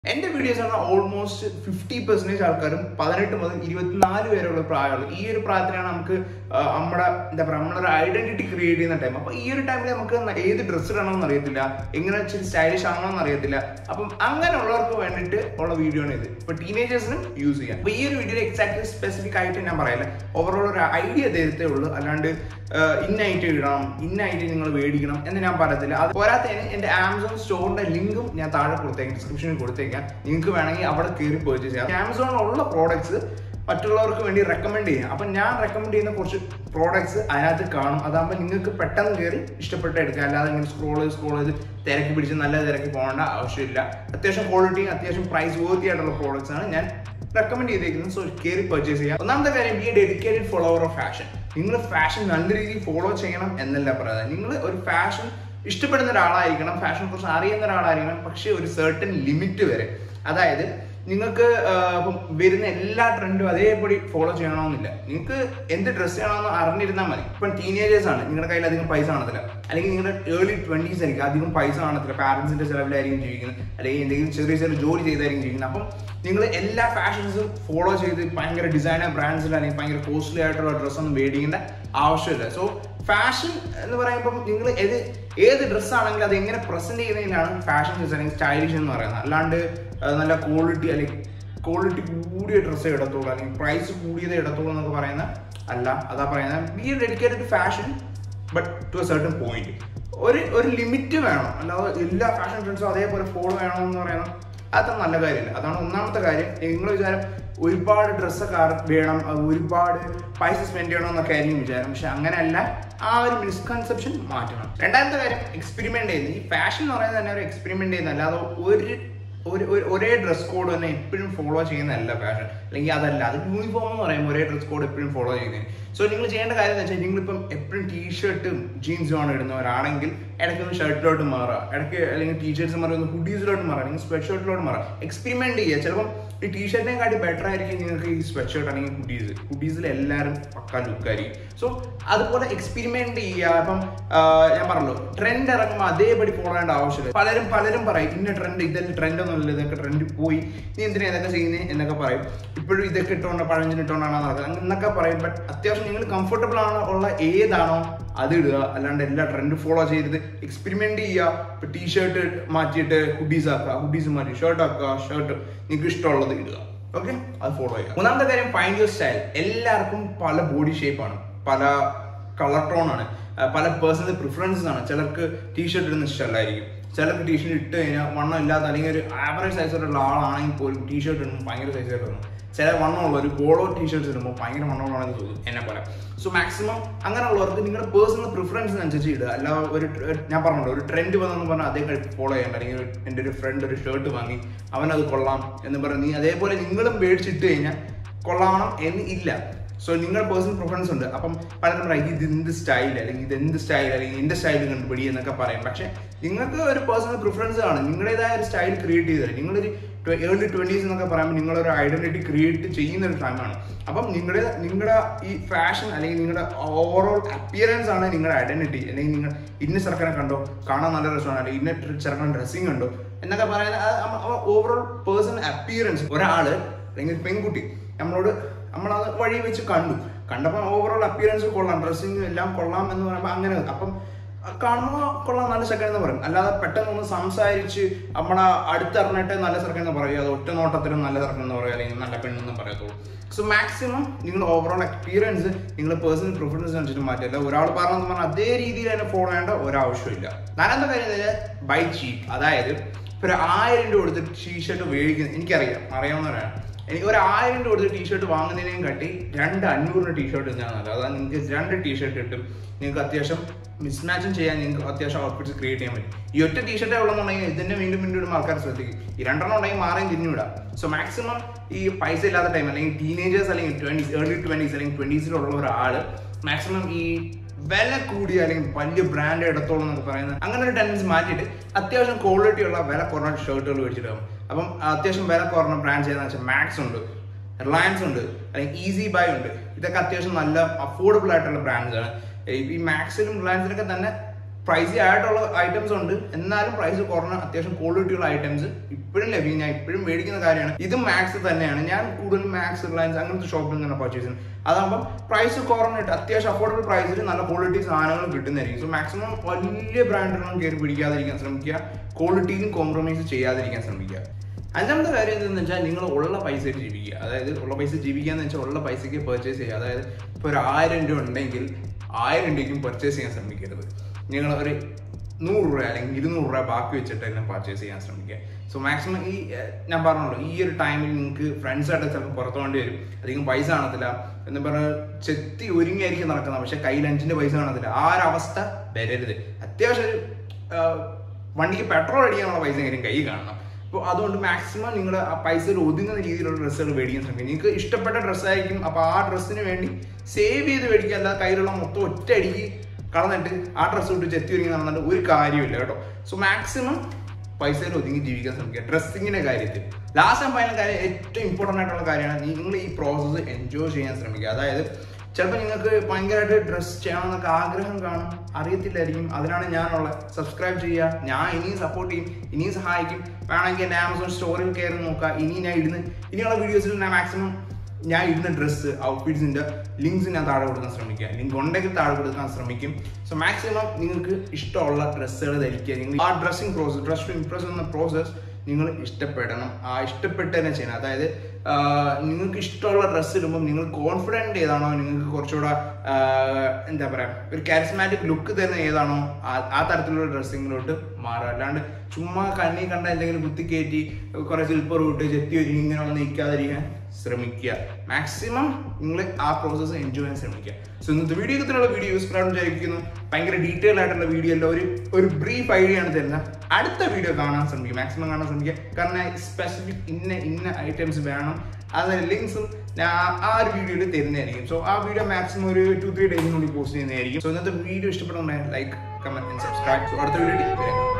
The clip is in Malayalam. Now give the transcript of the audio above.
എന്റെ വീഡിയോസ് ആണ് ഓൾമോസ്റ്റ് ഫിഫ്റ്റി പെർസെന്റേജ് ആൾക്കാരും പതിനെട്ട് മുതൽ ഇരുപത്തിനാല് വരെയുള്ള പ്രായമുള്ളത് ഈ ഒരു പ്രായത്തിലാണ് നമുക്ക് ആ, നമ്മുടെ എന്താ പറയുക നമ്മളൊരു ഐഡന്റിറ്റി ക്രിയേറ്റ് ചെയ്യുന്ന ടൈം അപ്പൊ ഈ ഒരു ടൈമിൽ നമുക്ക് ന- ഏത് ഡ്രസ്സ് ഇടണമെന്ന് അറിയത്തില്ല എങ്ങനെ ഇച്ചിരി സ്റ്റൈലിഷ് ആണോന്ന് അറിയത്തില്ല അപ്പം അങ്ങനെയുള്ളവർക്ക് വേണ്ടിയിട്ട് ഉള്ള വീഡിയോ ആണ് ഇത് ഇപ്പൊ ടീനേജേഴ്സിനും യൂസ് ചെയ്യാം അപ്പൊ ഈ ഒരു വീഡിയോ എക്സാക്ട് സ്പെസിഫിക് ആയിട്ട് ഞാൻ പറയില്ല ഓവറോൾ ഒരു ഐഡിയ തരത്തേ ഉള്ളൂ അല്ലാണ്ട് ഇന്നായിട്ട് ഇടണം ഇന്നായിട്ട് നിങ്ങൾ മേടിക്കണം എന്ന് ഞാൻ പറയത്തില്ല അത് പോരാത്തതിന് എന്റെ ആമസോൺ സ്റ്റോറിന്റെ ലിങ്കും ഞാൻ താഴെ കൊടുത്തേക്കാം ഡിസ്ക്രിപ്ഷനിൽ കൊടുത്തേക്കാം നിങ്ങൾക്ക് വേണമെങ്കിൽ അവിടെ കയറി പർച്ചേസ് ചെയ്യാം ആമസോണിലുള്ള പ്രോഡക്ട്സ് മറ്റുള്ളവർക്ക് വേണ്ടി റെക്കമെൻഡ് ചെയ്യാം അപ്പം ഞാൻ റെക്കമെൻഡ് ചെയ്യുന്ന കുറച്ച് പ്രോഡക്ട്സ് അതിനകത്ത് കാണും അതാകുമ്പോൾ നിങ്ങൾക്ക് പെട്ടെന്ന് കയറി ഇഷ്ടപ്പെട്ട് എടുക്കാം അല്ലാതെ ഇങ്ങനെ സ്ക്രോൾ ചെയ്ത് സ്ക്രോൾ ചെയ്ത് തിരക്കി പിടിച്ച് നല്ല തിരക്കി പോകേണ്ട ആവശ്യമില്ല അത്യാവശ്യം ക്വാളിറ്റിയും അത്യാവശ്യം പ്രൈസ് വർത്തി ആയിട്ടുള്ള പ്രോഡക്ട്സ് ആണ് ഞാൻ റെക്കമെൻഡ് ചെയ്തേക്കുന്നത് സോ കയറി പർച്ചേസ് ചെയ്യാം ഒന്നാമത്തെ കാര്യം be a dedicated follower of fashion നിങ്ങൾ ഫാഷൻ നല്ല രീതിയിൽ ഫോളോ ചെയ്യണം എന്നല്ല പറയുന്നത് നിങ്ങൾ ഒരു ഫാഷൻ ഇഷ്ടപ്പെടുന്ന ഒരാളായിരിക്കണം ഫാഷനെ കുറിച്ച് അറിയുന്ന ഒരാളായിരിക്കണം പക്ഷേ ഒരു സർട്ടൻ ലിമിറ്റ് വരെ അതായത് നിങ്ങൾക്ക് ആഹ്, ഇപ്പം വരുന്ന എല്ലാ ട്രെൻഡും അതേപടി ഫോളോ ചെയ്യണമെന്നില്ല നിങ്ങൾക്ക് എന്ത് ഡ്രസ്സ് ചെയ്യണമെന്ന് അറിഞ്ഞിരുന്നാൽ മതി ഇപ്പം ടീനേജേഴ്സ് ആണ് നിങ്ങളുടെ കയ്യിൽ അധികം പൈസ കാണത്തില്ല അല്ലെങ്കിൽ നിങ്ങളുടെ ഏർലി ട്വന്റീസ് ആയിരിക്കും അധികം പൈസ കാണത്തില്ല പാരന്റ്സിന്റെ ചെലവിലായിരിക്കും ജീവിക്കുന്നത് അല്ലെങ്കിൽ എന്തെങ്കിലും ചെറിയ ചെറിയ ജോലി ചെയ്തായിരിക്കും ജീവിക്കുന്നത് അപ്പം നിങ്ങൾ എല്ലാ ഫാഷൻസും ഫോളോ ചെയ്ത് ഭയങ്കര ഡിസൈനർ ബ്രാൻഡ്സിൽ അല്ലെങ്കിൽ ഭയങ്കര കോസ്റ്റ്ലി ആയിട്ടുള്ള ഡ്രസ്സൊന്നും മേടിക്കേണ്ട ആവശ്യമില്ല സോ ഫാഷൻ എന്ന് പറയുമ്പോൾ നിങ്ങൾ ഏത് ഏത് ഡ്രസ്സ് ആണെങ്കിലും അത് എങ്ങനെ പ്രസന്റ് ചെയ്യുന്നതിനാണ് ഫാഷൻ അല്ലെങ്കിൽ സ്റ്റൈലിഷ് എന്ന് പറയുന്നത് അല്ലാണ്ട് അത് നല്ല ക്വാളിറ്റി അല്ലെങ്കിൽ ക്വാളിറ്റി കൂടിയ ഡ്രസ്സേ ഇടത്തുള്ളൂ അല്ലെങ്കിൽ പ്രൈസ് കൂടിയതേ ഇടത്തുള്ളൂ എന്നൊക്കെ പറയുന്ന അല്ല അതാ പറയുന്നത് be dedicated to fashion but to a certain point ഒരു ഒരു ലിമിറ്റ് വേണം അല്ലാതെ എല്ലാ ഫാഷൻ ട്രെൻഡ്സും അതേപോലെ ഫോളോ ചെയ്യണമെന്ന് പറയുന്നത് അത്ര നല്ല കാര്യമില്ല അതാണ് ഒന്നാമത്തെ കാര്യം നിങ്ങൾ വിചാരം ഒരുപാട് ഡ്രസ്സൊക്കെ വേണം അത് ഒരുപാട് പൈസ സ്പെൻഡ് ചെയ്യണം എന്നൊക്കെ ആയിരിക്കും വിചാരം പക്ഷെ അങ്ങനെയല്ല ആ ഒരു മിസ്കൺസെപ്ഷൻ മാറ്റണം രണ്ടാമത്തെ കാര്യം എക്സ്പെരിമെന്റ് ചെയ്യുന്നത് ഈ ഫാഷൻ എന്ന് പറയുന്നത് തന്നെ ഒരു എക്സ്പെരിമെന്റ് ചെയ്യുന്ന അല്ലാതെ ഒരു ഒരു ഒരു- ഒരേ ഡ്രസ് കോഡ് തന്നെ എപ്പോഴും ഫോളോ ചെയ്യുന്നതല്ല ഫാഷൻ അല്ലെങ്കിൽ അതല്ല അത് യൂണിഫോം എന്ന് പറയുമ്പോൾ ഒരേ ഡ്രസ് കോഡ് എപ്പോഴും ഫോളോ ചെയ്യുന്നത് സോ നിങ്ങൾ ചെയ്യേണ്ട കാര്യം എന്ന് വെച്ചാൽ നിങ്ങളിപ്പം എപ്പോഴും ടീഷർട്ടും ജീൻസും ആണ് ഇടുന്നവരാണെങ്കിൽ ഇടയ്ക്കൊന്ന് ഷർട്ടിലോട്ട് മാറുക ഇടയ്ക്ക് അല്ലെങ്കിൽ ടീഷർട്സ് മാറി ഒന്ന് ഹുഡീസിലോട്ട് മാറുക അല്ലെങ്കിൽ സ്വെറ്റ് ഷർട്ടിലോട്ട് മാറുക എക്സ്പെരിമെന്റ് ചെയ്യുക ചിലപ്പം ഈ ടീഷർട്ടിനെ കാട്ടി ബെറ്റർ ആയിരിക്കും നിങ്ങൾക്ക് ഈ സ്വെറ്റ് ഷർട്ട് അല്ലെങ്കിൽ ഹുഡീസ് ഹുഡീസിൽ എല്ലാവരും പക്കാ ലുക്കായിരിക്കും സോ അതുപോലെ എക്സ്പെരിമെന്റ് ചെയ്യുക അപ്പം ആ, ഞാൻ പറഞ്ഞല്ലോ ട്രെൻഡ് ഇറങ്ങുമ്പോൾ അതേപടി ഫോളോ ചെയ്യേണ്ട ആവശ്യമില്ല പലരും പലരും പറയും ഇന്ന ട്രെൻഡ് ഇതെല്ലാം ട്രെൻഡ് ഒന്നുമില്ല ഇതൊക്കെ ട്രെൻഡ് പോയി നീ എന്തിനാ ഇതൊക്കെ ചെയ്യുന്നത് എന്നൊക്കെ പറയും ഇപ്പോഴും ഇതൊക്കെ ഇട്ടുകൊണ്ട് പഴഞ്ചിനിട്ടുകൊണ്ടാണ് നടക്കുന്നത് എന്നൊക്കെ പറയും ബട്ട് അത്യാവശ്യം നിങ്ങൾ കംഫർട്ടബിൾ ആണ് ഉള്ള ഏതാണോ അത് ഇടുക അല്ലാണ്ട് എല്ലാ ട്രെൻഡ് ഫോളോ ചെയ്തിട്ട് എക്സ്പെരിമെന്റ് ചെയ്യുക ഇപ്പൊ ടീഷർട്ട് മാറ്റിയിട്ട് ഹുഡീസ് ആക്കുക ഹുഡീസ് മാറ്റി ഷർട്ട് ആക്കുക ഷർട്ട് നിങ്ങൾക്ക് ഇഷ്ടമുള്ളത് ഇടുക ഓക്കെ അത് ഫോളോ ചെയ്യുക മൂന്നാമത്തെ കാര്യം ഫൈൻഡ് യുവർ സ്റ്റൈൽ എല്ലാവർക്കും പല ബോഡി ഷേപ്പാണ് പല കളർ ടോൺ ആണ് ആ, പല പേഴ്സണൽ പ്രിഫറൻസസ് ആണ് ചിലർക്ക് ടീഷർട്ട് ഇടുന്ന ഇഷ്ടമല്ലായിരിക്കും ചിലർക്ക് ടീഷർട്ട് ഇട്ട് കഴിഞ്ഞാൽ വണ്ണം ഇല്ലാത്ത അല്ലെങ്കിൽ ഒരു ആവറേജ് സൈസിലുള്ള ആളാണെങ്കിൽ പോലും ടീഷർട്ട് ഇടുമ്പോൾ ഭയങ്കര സൈസ് ഇടുന്നു ചില വണ്ണമുള്ള ഒരു പോളോ ടീഷർട്ട്സ് ഇടുമ്പോൾ ഭയങ്കര വണ്ണമുള്ളതാണെന്ന് തോന്നും എന്നെ പോലെ സോ മാക്സിമം അങ്ങനെയുള്ളവർക്ക് നിങ്ങളുടെ പേഴ്സണൽ പ്രിഫറൻസിനനുസരിച്ച് ഇടുക അല്ല ഒരു ഒരു- ഞാൻ പറഞ്ഞല്ലോ ഒരു ട്രെൻഡ് വന്നെന്ന് പറഞ്ഞാൽ അതേ ഫോളോ ചെയ്യണ്ട അല്ലെങ്കിൽ ഒരു- എൻ്റെ ഒരു ഫ്രണ്ട് ഒരു ഷർട്ട് വാങ്ങി അവനത് കൊള്ളാം എന്ന് പറഞ്ഞ് നീ അതേപോലെ നിങ്ങളും മേടിച്ചിട്ട് കഴിഞ്ഞാൽ കൊള്ളാവണം എന്ന് ഇല്ല സോ നിങ്ങളുടെ പേഴ്സണൽ പ്രിഫറൻസ് ഉണ്ട് അപ്പം പലരും പറയും ഇത് എന്ത് സ്റ്റൈൽ അല്ലെങ്കിൽ ഇത് എന്ത് സ്റ്റൈൽ അല്ലെങ്കിൽ എന്റെ സ്റ്റൈൽ കണ്ടുപിടി എന്നൊക്കെ പറയും പക്ഷെ നിങ്ങൾക്ക് ഒരു പേഴ്സണൽ പ്രിഫറൻസ് ആണ് നിങ്ങളുടേതായ ഒരു സ്റ്റൈൽ ക്രിയേറ്റ് ചെയ്തത് നിങ്ങളൊരു ഏർലി ട്വന്റീസ് എന്നൊക്കെ പറയുമ്പോൾ നിങ്ങളൊരു ഐഡന്റിറ്റി ക്രിയേറ്റ് ചെയ്യുന്ന ഒരു ടൈമാണ് അപ്പം നിങ്ങളുടെ നിങ്ങളുടെ ഈ ഫാഷൻ അല്ലെങ്കിൽ നിങ്ങളുടെ ഓവറോൾ അപ്പിയറൻസ് ആണ് നിങ്ങളുടെ ഐഡന്റിറ്റി അല്ലെങ്കിൽ നിങ്ങൾ ഇന്ന ചെറുക്കനെ കണ്ടോ കാണാൻ നല്ല രസമാണ് അല്ലെങ്കിൽ ഇന്ന ചെറുക്കൻ ഡ്രസ്സിങ് കണ്ടോ എന്നൊക്കെ പറയുന്നത് ഓവറോൾ പേഴ്സണൽ അപ്പിയറൻസ് ഒരാള് അല്ലെങ്കിൽ ഒരു പെൺകുട്ടി നമ്മളോട് നമ്മളത് വഴി വെച്ച് കണ്ടു കണ്ടപ്പോൾ ഓവറോൾ അപ്പിയറൻസ് കൊള്ളാം ഡ്രസ്സിങ് എല്ലാം കൊള്ളാം എന്ന് പറയുമ്പോൾ അങ്ങനെ അപ്പം കാണുമ്പോൾ കൊള്ളാം നല്ല ചെക്കൻ എന്ന് പറയും അല്ലാതെ പെട്ടെന്ന് ഒന്ന് സംസാരിച്ച് നമ്മളെ അടുത്തറിഞ്ഞിട്ട് നല്ല ചെറുക്കൻ എന്ന് പറയും അത് ഒറ്റ നോട്ടത്തിലും നല്ല ചെറുക്കൻ എന്ന് പറയും അല്ലെങ്കിൽ നല്ല പെണ്ണെന്ന് പറയത്തുള്ളൂ സോ മാക്സിമം നിങ്ങൾ ഓവറോൾ എക്സ്പീരിയൻസ് നിങ്ങൾ പേഴ്സണൽ പ്രിഫറൻസ് അനുസരിച്ച് മാറ്റില്ല ഒരാൾ പറഞ്ഞെന്ന് പറഞ്ഞാൽ അതേ രീതിയിൽ തന്നെ ഫോളോ ചെയ്യേണ്ട ഒരാവശ്യമില്ല നാലാമത്തെ കാര്യം ബൈ ചീപ്പ് അതായത് ഇപ്പൊ ഒരു ആയിരം രൂപ കൊടുത്ത് ടീഷർട്ട് മേടിക്കുന്നത് എനിക്കറിയാം അറിയാവുന്നവരാണ് എനിക്ക് ഒരു ആയിരം രൂപ കൊടുത്ത് ടീഷർട്ട് വാങ്ങുന്നതിനേയും കാട്ടി രണ്ട് അഞ്ഞൂറിന് ടീഷർട്ട് തന്നെയാണ് നല്ലത് അതായത് നിങ്ങൾക്ക് രണ്ട് ടീഷർട്ട് കിട്ടും നിങ്ങൾക്ക് അത്യാവശ്യം മിസ്മാച്ചും ചെയ്യാൻ നിങ്ങൾക്ക് അത്യാവശ്യം ഔട്ട്ഫിറ്റ്സ് ക്രിയേറ്റ് ചെയ്യാൻ പറ്റും ഈ ഒറ്റ ടീഷർട്ടേ ഉള്ളതെന്നുണ്ടെങ്കിൽ ഇതിന്റെ വീണ്ടും വീണ്ടും ഇടുമ്പോൾ ആൾക്കാർ ശ്രദ്ധിക്കും ഈ രണ്ടെണ്ണം ഉണ്ടെങ്കിൽ മാറിയും തിരിഞ്ഞുവിടാം സോ മാക്സിമം ഈ പൈസ ഇല്ലാത്ത ടൈം അല്ലെങ്കിൽ ടീനേജേഴ്സ് അല്ലെങ്കിൽ ട്വന്റീസ് ഏർലി ട്വന്റീസ് അല്ലെങ്കിൽ ട്വന്റീസിലുള്ള ഒരാൾ മാക്സിമം ഈ വില കൂടിയ അല്ലെങ്കിൽ വലിയ ബ്രാൻഡ് എടുത്തോളം എന്നൊക്കെ പറയുന്നത് അങ്ങനെ ഒരു ടെൻഡൻസി മാറ്റിയിട്ട് അത്യാവശ്യം ക്വാളിറ്റി ഉള്ള വില കുറഞ്ഞ ഷർട്ടുകൾ മേടിച്ചിട്ടാകും അപ്പം അത്യാവശ്യം വില കുറഞ്ഞ ബ്രാൻഡ് ചെയ്തെന്ന് വെച്ചാൽ മാക്സ് ഉണ്ട് റിലയൻസ് ഉണ്ട് അല്ലെങ്കിൽ ഈസി ബൈ ഉണ്ട് ഇതൊക്കെ അത്യാവശ്യം നല്ല അഫോർഡബിൾ ആയിട്ടുള്ള ബ്രാൻഡ്സ് ആണ് ഈ മാക്സിലും റിലയൻസിലൊക്കെ തന്നെ പ്രൈസി ആയിട്ടുള്ള ഐറ്റംസ് ഉണ്ട് എന്നാലും പ്രൈസ് കുറഞ്ഞ അത്യാവശ്യം ക്വാളിറ്റി ഉള്ള ഐറ്റംസ് ഇപ്പോഴും ലഭ്യം ഞാൻ ഇപ്പോഴും മേടിക്കുന്ന കാര്യമാണ് ഇത് മാക്സ് തന്നെയാണ് ഞാൻ കൂടുതൽ മാക്സ് റിലയൻസ് അങ്ങനത്തെ ഷോപ്പിൽ നിന്നാണ് പർച്ചേസ് ചെയ്യുന്നത് അതാകുമ്പോൾ പ്രൈസ് കുറഞ്ഞിട്ട് അത്യാവശ്യം അഫോർഡബിൾ പ്രൈസിൽ നല്ല ക്വാളിറ്റി സാധനങ്ങൾ കിട്ടുന്നതായിരിക്കും സോ മാക്സിമം വലിയ ബ്രാൻഡുകളും കയറി പിടിക്കാതിരിക്കാൻ ശ്രമിക്കുക ക്വാളിറ്റിയിലും കോംപ്രമൈസ് ചെയ്യാതിരിക്കാൻ ശ്രമിക്കുക അഞ്ചാമത്തെ കാര്യം എന്താണെന്ന് വെച്ചാൽ നിങ്ങൾ ഉള്ള പൈസ ജീവിക്കുക അതായത് ഉള്ള പൈസ ജീവിക്കുക എന്ന് വെച്ചാൽ ഉള്ള പൈസയ്ക്ക് പർച്ചേസ് ചെയ്യുക അതായത് ഇപ്പോൾ ഒരു ആയിരം രൂപ ഉണ്ടെങ്കിൽ ആയിരം രൂപയ്ക്കും പർച്ചേസ് ചെയ്യാൻ ശ്രമിക്കരുത് നിങ്ങൾ ഒരു നൂറ് രൂപ അല്ലെങ്കിൽ ഇരുന്നൂറ് രൂപ ബാക്കി വെച്ചിട്ട് തന്നെ പർച്ചേസ് ചെയ്യാൻ ശ്രമിക്കുക സോ മാക്സിമം ഈ ഏർ, ഞാൻ പറഞ്ഞല്ലോ ഈ ഒരു ടൈമിൽ നിങ്ങൾക്ക് ഫ്രണ്ട്സായിട്ട് ചിലപ്പോൾ പുറത്തു പോകേണ്ടി വരും അധികം പൈസ കാണത്തില്ല എന്ന് പറഞ്ഞാൽ ചെത്തി ഒരുങ്ങിയായിരിക്കും നടക്കുന്നത് പക്ഷെ കയ്യിൽ അഞ്ചിന്റെ പൈസ കാണത്തില്ല ആ ഒരു അവസ്ഥ വരരുത് അത്യാവശ്യം ഒരു ഏർ, വണ്ടിക്ക് പെട്രോൾ അടിക്കാനുള്ള പൈസ എങ്കിലും കൈ കാണണം അപ്പോൾ അതുകൊണ്ട് മാക്സിമം നിങ്ങൾ ആ പൈസയിൽ ഒതുങ്ങുന്ന രീതിയിലുള്ള ഡ്രസ്സുകൾ മേടിക്കാൻ ശ്രമിക്കുക നിങ്ങൾക്ക് ഇഷ്ടപ്പെട്ട ഡ്രസ്സായിരിക്കും അപ്പോൾ ആ ഡ്രസ്സിന് വേണ്ടി സേവ് ചെയ്ത് മേടിക്കുക അല്ലാതെ കയ്യിലുള്ള മൊത്തം ഒറ്റ അടിക്ക് കളഞ്ഞിട്ട് ആ ഡ്രസ്സ് വിട്ട് ചെത്തി ഒരുങ്ങി നടന്നിട്ട് ഒരു കാര്യമില്ല കേട്ടോ സോ മാക്സിമം പൈസയിൽ ഒതുങ്ങി ജീവിക്കാൻ ശ്രമിക്കുക ഡ്രസ്സിങ്ങിന്റെ കാര്യത്തിൽ ലാസ്റ്റ് ആൻഡ് ഫൈനൽ കാര്യം ഏറ്റവും ഇമ്പോർട്ടൻ്റ് ആയിട്ടുള്ള കാര്യമാണ് നിങ്ങൾ ഈ പ്രോസസ്സ് എൻജോയ് ചെയ്യാൻ ശ്രമിക്കുക അതായത് ചിലപ്പോൾ നിങ്ങൾക്ക് ഭയങ്കരമായിട്ട് ഡ്രസ് ചെയ്യണമെന്നൊക്കെ ആഗ്രഹം കാണും അറിയത്തില്ലായിരിക്കും അതിനാണ് ഞാനുള്ളത് സബ്സ്ക്രൈബ് ചെയ്യുക ഞാൻ ഇനിയും സപ്പോർട്ട് ചെയ്യും ഇനിയും സഹായിക്കും വേണമെങ്കിൽ എൻ്റെ ആമസോൺ സ്റ്റോറിൽ കയറി നോക്കുക ഇനി ഞാൻ ഇടുന്ന ഇനിയുള്ള വീഡിയോസിൽ ഞാൻ മാക്സിമം ഞാൻ ഇടുന്ന ഡ്രസ്സ് ഔട്ട്ഫിറ്റ്സിന്റെ ലിങ്ക്സ് ഞാൻ താഴെ കൊടുക്കാൻ ശ്രമിക്കുക ലിങ്ക് ഉണ്ടെങ്കിൽ താഴെ കൊടുക്കാൻ ശ്രമിക്കും സോ മാക്സിമം നിങ്ങൾക്ക് ഇഷ്ടമുള്ള ഡ്രസ്സുകൾ ധരിക്കുക നിങ്ങൾ ആ dressing process dress to impress എന്ന പ്രോസസ് നിങ്ങൾ ഇഷ്ടപ്പെടണം ആ ഇഷ്ടപ്പെട്ട് തന്നെ ചെയ്യണം അതായത് ആ, നിങ്ങൾക്ക് ഇഷ്ടമുള്ള ഡ്രസ്സ് ഇടുമ്പോൾ നിങ്ങൾ കോൺഫിഡൻറ്റ് ഏതാണോ നിങ്ങൾക്ക് കുറച്ചുകൂടെ ആ, എന്താ പറയുക ഒരു കാരിസ്മാറ്റിക് ലുക്ക് തരുന്ന ഏതാണോ ആ- ആ തരത്തിലുള്ള ഡ്രസ്സിങ്ങിലോട്ട് മാറുക അല്ലാണ്ട് ചുമ്മാ കണ്ണി കണ്ട എന്തെങ്കിലും കുത്തിക്കയറ്റി കുറെ സിൽപ്പർ വിട്ട് ചെത്തി ഒരുങ്ങി ഇങ്ങനെ വന്ന് നിൽക്കാതിരിക്കാൻ ശ്രമിക്കുക മാക്സിമം നിങ്ങൾ ആ പ്രോസസ്സ് എൻജോയ് ചെയ്യാൻ ശ്രമിക്കുക സോ ഇന്നത്തെ വീഡിയോ ഇത്തരമുള്ള വീഡിയോ യൂസ്ഫുൾ ആണെന്ന് വിചാരിക്കുന്നു ഭയങ്കര ഡീറ്റെയിൽ ആയിട്ടുള്ള വീഡിയോ അല്ല ഒരു ഒരു ബ്രീഫ് ഐഡിയ ആണ് തരുന്നത് അടുത്ത വീഡിയോ കാണാൻ ശ്രമിക്കുക മാക്സിമം കാണാൻ ശ്രമിക്കുക കാരണം സ്പെസിഫിക് ഇന്ന ഇന്ന ഐറ്റംസ് വേണം അതിന് ലിങ്ക്സും ഞാൻ ആ- ആ ഒരു വീഡിയോയിൽ തരുന്നതായിരിക്കും സോ ആ വീഡിയോ മാക്സിമം ഒരു ടു ത്രീ ഡേയ്സിനുള്ളിൽ പോസ്റ്റ് ചെയ്യുന്നതായിരിക്കും സോ ഇന്നത്തെ വീഡിയോ ഇഷ്ടപ്പെടുന്നുണ്ടെങ്കിൽ ലൈക്ക് കമന്റ് സബ്സ്ക്രൈബ് സോ അടുത്ത വീഡിയോ